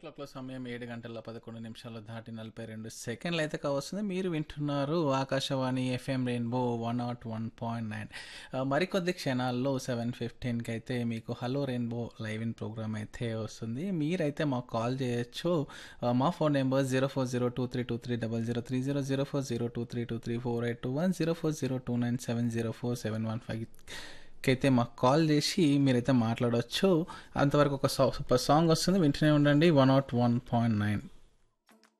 క్లాక్లో సమయం ఏడు గంటల పదకొండు నిమిషాలు దాటి నలభై రెండు సెకండ్లు అయితే కావస్తుంది మీరు వింటున్నారు Akashvani FM rainbow one nought one point nine మరికొద్ది క్షణాల్లో సెవెన్ ఫిఫ్టీన్కి అయితే మీకు hello rainbow live in programme అయితే వస్తుంది మీరైతే మాకు కాల్ చేయొచ్చు ఆ, మా phone number zero four zero two three two three double zero three zero zero four zero two three two three four eight two one zero four zero two nine seven zero four seven one five అయితే మాకు call చేసి మీరైతే మాట్లాడవచ్చు అంతవరకు ఒక సా- ఒక song వస్తుంది వింటూనే ఉండండి one nought one point nine